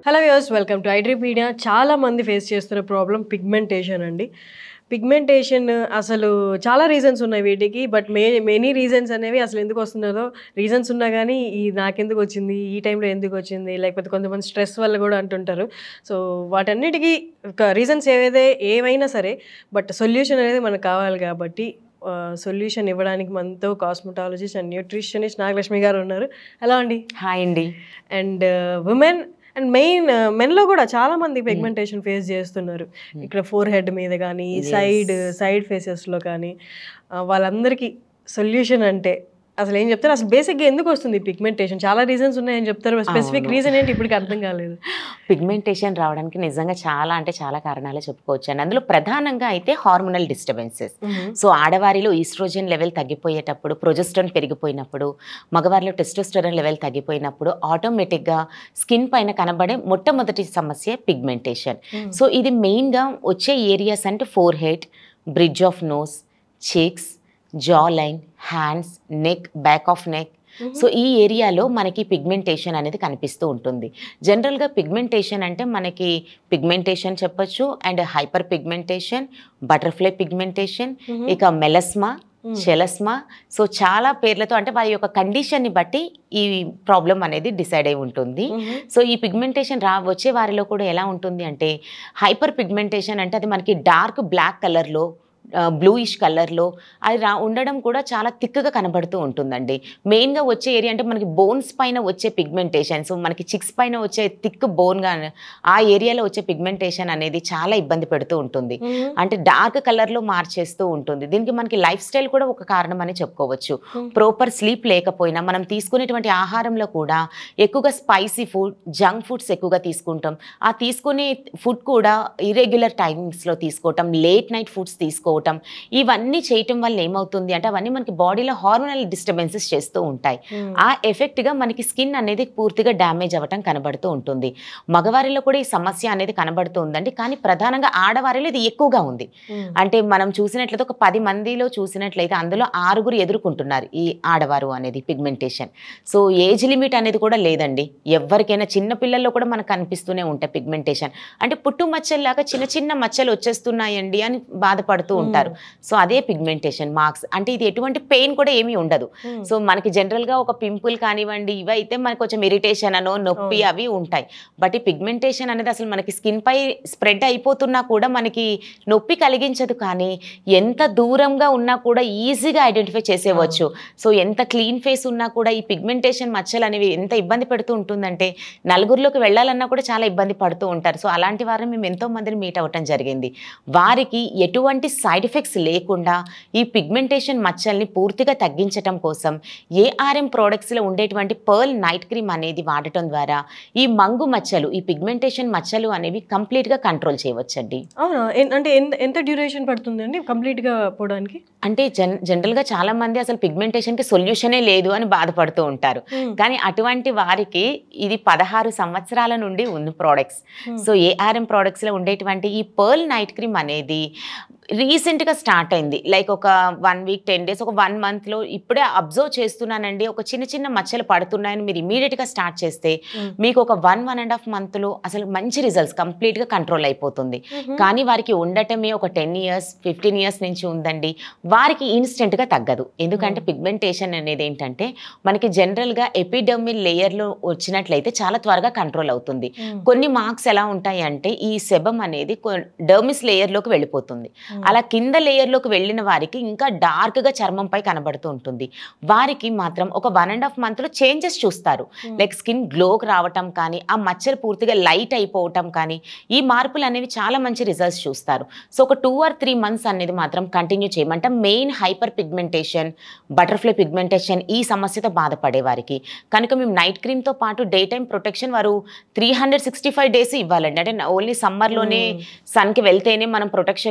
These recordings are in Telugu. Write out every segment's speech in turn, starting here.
Hello views welcome to iDream media చాలా మంది ఫేస్ చేస్తున్న ప్రాబ్లం పిగ్మెంటేషన్ అండి పిగ్మెంటేషన్ అసలు చాలా రీజన్స్ ఉన్నాయి వీటికి బట్ మే మెనీ రీజన్స్ అనేవి అసలు ఎందుకు వస్తున్నదో రీజన్స్ ఉన్నా కానీ ఈ నాకెందుకు వచ్చింది ఈ టైంలో ఎందుకు వచ్చింది లేకపోతే కొంతమంది స్ట్రెస్ వల్ల కూడా అంటుంటారు సో వాటన్నిటికీ ఒక రీజన్స్ ఏవైతే ఏవైనా సరే బట్ సొల్యూషన్ అనేది మనకు కావాలి కాబట్టి సొల్యూషన్ ఇవ్వడానికి మనతో కాస్మెటాలజిస్ట్ అండ్ న్యూట్రిషనిస్ట్ నాగలక్ష్మి గారు ఉన్నారు ఎలా అండి హాయ్ అండి అండ్ ఉమెన్ అండ్ మెయిన్ మెన్లో కూడా చాలా మంది పిగ్మెంటేషన్ ఫేస్ చేస్తున్నారు ఇక్కడ ఫోర్ హెడ్ మీద కానీ సైడ్ సైడ్ ఫేసెస్లో కానీ ఆ, వాళ్ళందరికీ సొల్యూషన్ అంటే అసలు ఏం చెప్తారు అసలు బేసిక్గా ఎందుకు వస్తుంది పిగ్మెంటేషన్ చాలా రీజన్స్ ఉన్నాయని చెప్తారు స్పెసిఫిక్ రీజన్ ఏంటి ఇప్పటికి అర్థం కాలేదు పిగ్మెంటేషన్ రావడానికి నిజంగా చాలా అంటే చాలా కారణాలు చెప్పుకోవచ్చు అండి అందులో ప్రధానంగా అయితే హార్మోనల్ డిస్టర్బెన్సెస్ సో ఆడవారిలో ఈస్ట్రోజన్ లెవెల్ తగ్గిపోయేటప్పుడు ప్రొజెస్ట్రాన్ పెరిగిపోయినప్పుడు మగవారిలో టెస్టోస్టెరాన్ లెవెల్ తగ్గిపోయినప్పుడు ఆటోమేటిక్గా స్కిన్ పైన కనబడే మొట్టమొదటి సమస్య పిగ్మెంటేషన్ సో ఇది మెయిన్గా వచ్చే ఏరియాస్ అంటే forehead bridge of nose cheeks jawline hands neck back of neck so ఈ ఏరియాలో మనకి పిగ్మెంటేషన్ అనేది కనిపిస్తూ ఉంటుంది జనరల్గా పిగ్మెంటేషన్ అంటే మనకి పిగ్మెంటేషన్ చెప్పొచ్చు and hyperpigmentation butterfly pigmentation ఇక మెలస్మా చెలస్మా సో చాలా పేర్లతో అంటే వారి యొక్క కండిషన్ని బట్టి ఈ ప్రాబ్లం అనేది డిసైడ్ అయి ఉంటుంది సో ఈ పిగ్మెంటేషన్ రా వచ్చే వారిలో కూడా ఎలా ఉంటుంది అంటే హైపర్ పిగ్మెంటేషన్ అంటే అది మనకి డార్క్ బ్లాక్ కలర్లో బ్లూయిష్ కలర్లో అది రా ఉండడం కూడా చాలా థిక్గా కనబడుతూ ఉంటుందండి మెయిన్గా వచ్చే ఏరియా అంటే మనకి బోన్స్ పైన వచ్చే పిగ్మెంటేషన్ సో మనకి చిక్స్ పైన వచ్చే థిక్ బోన్గా ఆ ఏరియాలో వచ్చే పిగ్మెంటేషన్ అనేది చాలా ఇబ్బంది పెడుతూ ఉంటుంది అంటే డార్క్ కలర్లో మార్చేస్తూ ఉంటుంది దీనికి మనకి లైఫ్ స్టైల్ కూడా ఒక కారణం అని చెప్పుకోవచ్చు ప్రాపర్ స్లీప్ లేకపోయినా మనం తీసుకునేటువంటి ఆహారంలో కూడా ఎక్కువగా స్పైసీ ఫుడ్ జంక్ ఫుడ్స్ ఎక్కువగా తీసుకుంటాం ఆ తీసుకునే ఫుడ్ కూడా ఇరెగ్యులర్ టైమింగ్స్లో తీసుకోవటం లేట్ నైట్ ఫుడ్స్ తీసుకోవటం ఇవన్నీ చేయటం వల్ల ఏమవుతుంది అంటే అవన్నీ మనకి బాడీలో హార్మోనల్ డిస్టర్బెన్సెస్ చేస్తూ ఉంటాయి ఆ ఎఫెక్ట్గా మనకి స్కిన్ అనేది పూర్తిగా డ్యామేజ్ అవ్వటం కనబడుతూ ఉంటుంది మగవారిలో కూడా ఈ సమస్య అనేది కనబడుతూ ఉందండి కానీ ప్రధానంగా ఆడవారిలో ఇది ఎక్కువగా ఉంది అంటే మనం చూసినట్లయితే ఒక పది మందిలో చూసినట్లయితే అందులో ఆరుగురు ఎదుర్కొంటున్నారు ఈ ఆడవారు అనేది పిగ్మెంటేషన్ సో ఏజ్ లిమిట్ అనేది కూడా లేదండి ఎవరికైనా చిన్న పిల్లల్లో కూడా మనకు కనిపిస్తూనే ఉంటాయి పిగ్మెంటేషన్ అంటే పుట్టు మచ్చల్లాగా చిన్న చిన్న మచ్చలు వచ్చేస్తున్నాయండి అని బాధపడుతూ ఉంటారు సో అదే పిగ్మెంటేషన్ మార్క్స్ అంటే ఇది ఎటువంటి పెయిన్ కూడా ఏమీ ఉండదు సో మనకి జనరల్గా ఒక పింపుల్ కానివ్వండి ఇవి అయితే మనకు కొంచెం ఇరిటేషన్ అనో నొప్పి అవును. అవి ఉంటాయి బట్ ఈ పిగ్మెంటేషన్ అనేది అసలు మనకి స్కిన్ పై స్ప్రెడ్ అయిపోతున్నా కూడా మనకి నొప్పి కలిగించదు కానీ ఎంత దూరంగా ఉన్నా కూడా ఈజీగా ఐడెంటిఫై చేసేవచ్చు సో ఎంత క్లీన్ ఫేస్ ఉన్నా కూడా ఈ పిగ్మెంటేషన్ మచ్చలు అనేవి ఎంత ఇబ్బంది పెడుతూ ఉంటుందంటే నలుగురిలోకి వెళ్ళాలన్నా కూడా చాలా ఇబ్బంది పడుతూ ఉంటారు సో అలాంటి వారిని మేము ఎంతో మందిని మీట్ అవ్వటం జరిగింది వారికి ఎటువంటి సైడ్ ఎఫెక్ట్స్ లేకుండా ఈ పిగ్మెంటేషన్ మచ్చల్ని పూర్తిగా తగ్గించటం కోసం ఏఆర్ఎం ప్రోడక్ట్స్లో ఉండేటువంటి పర్ల్ నైట్ క్రీమ్ అనేది వాడటం ద్వారా ఈ మంగు మచ్చలు ఈ పిగ్మెంటేషన్ మచ్చలు అనేవి కంప్లీట్గా కంట్రోల్ చేయవచ్చండి అవునా ఎన్- అంటే ఎంత ఎంత డ్యూరేషన్ పడుతుంది అండి కంప్లీట్గా పోవడానికి అంటే జన్ జనరల్గా చాలా మంది అసలు పిగ్మెంటేషన్కి సొల్యూషనే లేదు అని బాధపడుతూ ఉంటారు కానీ అటువంటి వారికి ఇది పదహారు సంవత్సరాల నుండి ఉన్న ప్రోడక్ట్స్ సో ఏఆర్ఎం ప్రోడక్ట్స్లో ఉండేటువంటి ఈ పర్ల్ నైట్ క్రీమ్ అనేది రీసెంట్గా స్టార్ట్ అయింది లైక్ ఒక వన్ వీక్ టెన్ డేస్ ఒక వన్ మంత్లో ఇప్పుడే అబ్జర్వ్ చేస్తున్నానండి ఒక చిన్న చిన్న మచ్చలు పడుతున్నాయని మీరు ఇమీడియట్గా స్టార్ట్ చేస్తే మీకు ఒక వన్ వన్ అండ్ హాఫ్ మంత్లో అసలు మంచి రిజల్ట్స్ కంప్లీట్గా కంట్రోల్ అయిపోతుంది కానీ వారికి ఉండటమే ఒక టెన్ ఇయర్స్ ఫిఫ్టీన్ ఇయర్స్ నుంచి ఉందండి వారికి ఇన్స్టెంట్గా తగ్గదు ఎందుకంటే పిగ్మెంటేషన్ అనేది ఏంటంటే మనకి జనరల్గా ఎపిడర్మిల్ లేయర్లో వచ్చినట్లయితే చాలా త్వరగా కంట్రోల్ అవుతుంది కొన్ని మార్క్స్ ఎలా ఉంటాయి అంటే ఈ సెబమ్ అనేది డర్మిస్ లేయర్లోకి వెళ్ళిపోతుంది అలా కింద లేయర్లోకి వెళ్ళిన వారికి ఇంకా డార్క్గా చర్మంపై కనబడుతూ ఉంటుంది వారికి మాత్రం ఒక వన్ అండ్ హాఫ్ మంత్లో చేంజెస్ చూస్తారు లైక్ స్కిన్ గ్లోకి రావటం కానీ ఆ మచ్చలు పూర్తిగా లైట్ అయిపోవటం కానీ ఈ మార్పులు అనేవి చాలా మంచి రిజల్ట్స్ చూస్తారు సో ఒక టూ ఆర్ త్రీ మంత్స్ అనేది మాత్రం కంటిన్యూ చేయమంటే main hyperpigmentation butterfly pigmentation ఈ సమస్యతో బాధపడే వారికి కనుక మేము నైట్ క్రీమ్తో పాటు డే టైం ప్రొటెక్షన్ వారు three hundred sixty five days ఇవ్వాలండి అంటే ఓన్లీ సమ్మర్లోనే సన్కి వెళ్తేనే మనం ప్రొటెక్షన్ ఇవ్వాలేమో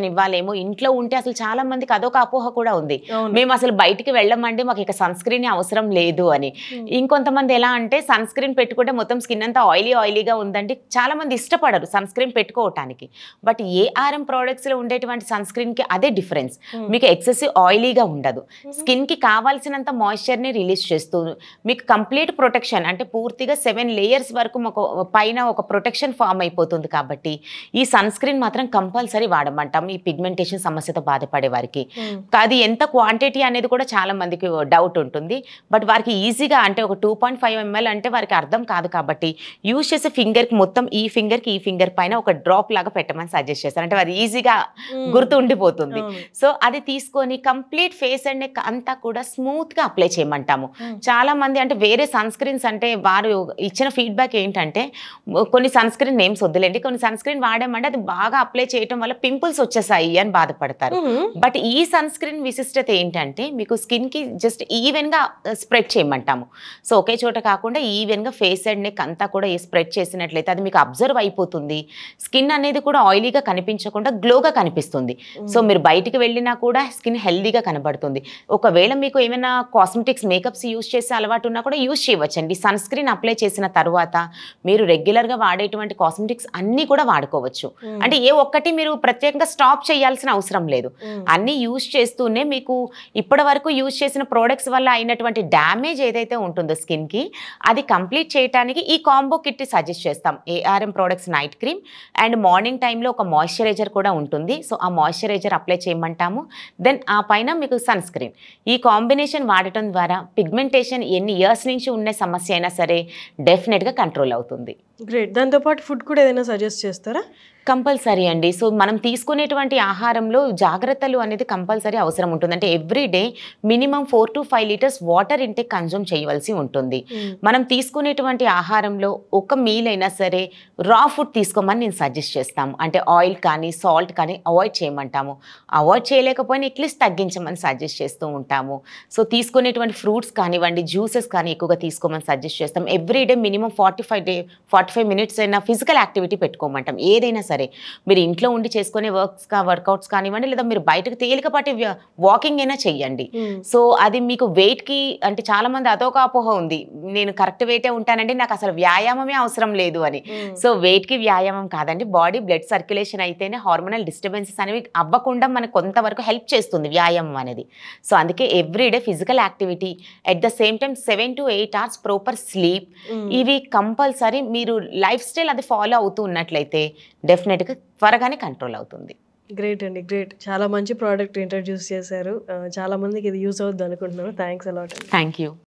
మనము ఇంట్లో ఉంటే అసలు చాలా మందికి అదొక అపోహ కూడా ఉంది అవును మేము అసలు బయటికి వెళ్ళమండి మాకు ఇక సన్ స్క్రీన్ అవసరం లేదు అని Hmm. ఇంకొంతమంది ఎలా అంటే సన్ స్క్రీన్ పెట్టుకుంటే మొత్తం స్కిన్ అంతా ఆయిలీ ఆయిలీగా ఉందంటే చాలా మంది ఇష్టపడరు సన్ స్క్రీన్ పెట్టుకోవటానికి బట్ ఏఆర్ఎం ప్రోడక్ట్స్ లో ఉండేటువంటి సన్ స్క్రీన్ కి అదే డిఫరెన్స్ Hmm. మీకు ఎక్సెసివ్ ఆయిలీగా ఉండదు స్కిన్ కి కావాల్సినంత మాయిశ్చర్ ని రిలీజ్ చేస్తూ మీకు కంప్లీట్ ప్రొటెక్షన్ అంటే పూర్తిగా సెవెన్ లేయర్స్ వరకు మాకు పైన ఒక ప్రొటెక్షన్ ఫామ్ అయిపోతుంది కాబట్టి ఈ సన్ స్క్రీన్ మాత్రం కంపల్సరీ వాడమంటాం ఈ పిగ్మెంటేషన్ సమస్యతో బాధపడే వారికి Hmm. అది ఎంత క్వాంటిటీ అనేది కూడా చాలా మందికి డౌట్ ఉంటుంది బట్ వారికి ఈజీగా అంటే ఒక టూ పాయింట్ ఫైవ్ ఎంఎల్ అంటే వారికి అర్థం కాదు కాబట్టి యూజ్ చేసే ఫింగర్కి మొత్తం ఈ ఫింగర్కి ఈ ఫింగర్ పైన ఒక డ్రాప్ లాగా పెట్టమని సజెస్ట్ చేస్తారు అంటే వారు ఈజీగా Hmm. గుర్తు ఉండిపోతుంది అవును. సో అది తీసుకొని కంప్లీట్ ఫేస్ అండ్ నెక్ అంతా కూడా స్మూత్గా అప్లై చేయమంటాము Hmm. చాలా మంది అంటే వేరే సన్ స్క్రీన్స్ అంటే వారు ఇచ్చిన ఫీడ్బ్యాక్ ఏంటంటే కొన్ని సన్ స్క్రీన్ నేమ్స్ వద్దులేండి కొన్ని సన్ స్క్రీన్ వాడామంటే అది బాగా అప్లై చేయడం వల్ల పింపుల్స్ వచ్చేసాయి అని బాధపడతారు Hmm. బట్ ఈ సన్ స్క్రీన్ విశిష్టత ఏంటంటే మీకు స్కిన్కి జస్ట్ ఈవెన్గా స్ప్రెడ్ చేయమంటాము సో ఒకే చోట కాకుండా ఈవెన్గా ఫేస్ అండ్ నెక్ అంతా కూడా స్ప్రెడ్ చేసినట్లయితే అది మీకు అబ్జర్వ్ అయిపోతుంది స్కిన్ అనేది కూడా ఆయిలీగా కనిపించకుండా గ్లోగా కనిపిస్తుంది సో మీరు బయటికి వెళ్ళినా కూడా స్కిన్ హెల్దీగా కనబడుతుంది ఒకవేళ మీకు ఏమైనా కాస్మెటిక్స్ మేకప్స్ యూస్ చేసే అలవాటు ఉన్నా కూడా యూస్ చేయవచ్చండి సన్ స్క్రీన్ అప్లై చేసిన తర్వాత మీరు రెగ్యులర్గా వాడేటువంటి కాస్మెటిక్స్ అన్నీ కూడా వాడుకోవచ్చు Hmm. అంటే ఏ ఒక్కటి మీరు ప్రత్యేకంగా స్టాప్ చేయాల్సిన అవసరం లేదు Hmm. అన్నీ యూజ్ చేస్తూనే మీకు ఇప్పటి వరకు యూజ్ చేసిన ప్రోడక్ట్స్ వల్ల అయినటువంటి డ్యామేజ్ ఏదైతే ఉంటుందో స్కిన్కి అది కంప్లీట్ చేయడానికి ఈ కాంబో కిట్ సజెస్ట్ చేస్తాం ARM products night cream and morning టైంలో ఒక మాయిశ్చరైజర్ కూడా ఉంటుంది సో ఆ మాయిశ్చరైజర్ అప్లై చేయమంటాము దెన్ ఆ పైన మీకు సన్ స్క్రీన్ ఈ కాంబినేషన్ వాడటం ద్వారా పిగ్మెంటేషన్ ఎన్ని ఇయర్స్ నుంచి ఉన్న సమస్య అయినా సరే డెఫినెట్గా కంట్రోల్ అవుతుంది గ్రేట్ దాంతోపాటు ఫుడ్ కూడా ఏదైనా సజెస్ట్ చేస్తారా కంపల్సరీ అండి సో మనం తీసుకునేటువంటి ఆహారంలో జాగ్రత్తలు అనేది కంపల్సరీ అవసరం ఉంటుంది అంటే every day minimum four to five litres water intake consume చేయవలసి ఉంటుంది మనం తీసుకునేటువంటి ఆహారంలో ఒక మీల్ అయినా సరే రా ఫుడ్ తీసుకోమని నేను సజెస్ట్ చేస్తాము అంటే ఆయిల్ కానీ సాల్ట్ కానీ అవాయిడ్ చేయమంటాము అవాయిడ్ చేయలేకపోయినా అట్లీస్ట్ తగ్గించమని సజెస్ట్ చేస్తూ ఉంటాము సో తీసుకునేటువంటి ఫ్రూట్స్ కానివ్వండి జ్యూసెస్ కానీ ఎక్కువగా తీసుకోమని సజెస్ట్ చేస్తాం every day minimum forty five day forty five minutes అయినా ఫిజికల్ యాక్టివిటీ పెట్టుకోమంటాం ఏదైనా సరే మీరు ఇంట్లో ఉండి చేసుకునే వర్క్స్ వర్కౌట్స్ కానివ్వండి లేదా మీరు బయటకు తేలికపాటి వాకింగ్ అయినా చెయ్యండి సో అది మీకు వెయిట్కి అంటే చాలా మంది అదొక అపోహ ఉంది నేను కరెక్ట్ వెయిటే ఉంటానండి నాకు అసలు వ్యాయామమే అవసరం లేదు అని సో వెయిట్కి వ్యాయామం కాదండి బాడీ బ్లడ్ సర్క్యులేషన్ అయితేనే హార్మోనల్ డిస్టర్బెన్సెస్ అనేవి అవ్వకుండా మనకు కొంతవరకు హెల్ప్ చేస్తుంది వ్యాయామం అనేది సో అందుకే everyday physical activity at the same time seven to eight hours proper sleep ఇవి కంపల్సరీ మీరు లైఫ్ స్టైల్ అది ఫాలో అవుతూ ఉన్నట్లయితే డెఫినెట్గా త్వరగానే కంట్రోల్ అవుతుంది గ్రేట్ అండి గ్రేట్ చాలా మంచి ప్రోడక్ట్ ఇంట్రడ్యూస్ చేశారు ఆ, చాలా మందికి ఇది యూస్ అవుద్ది అనుకుంటున్నాను థ్యాంక్స్ అలాట్ థ్యాంక్ యూ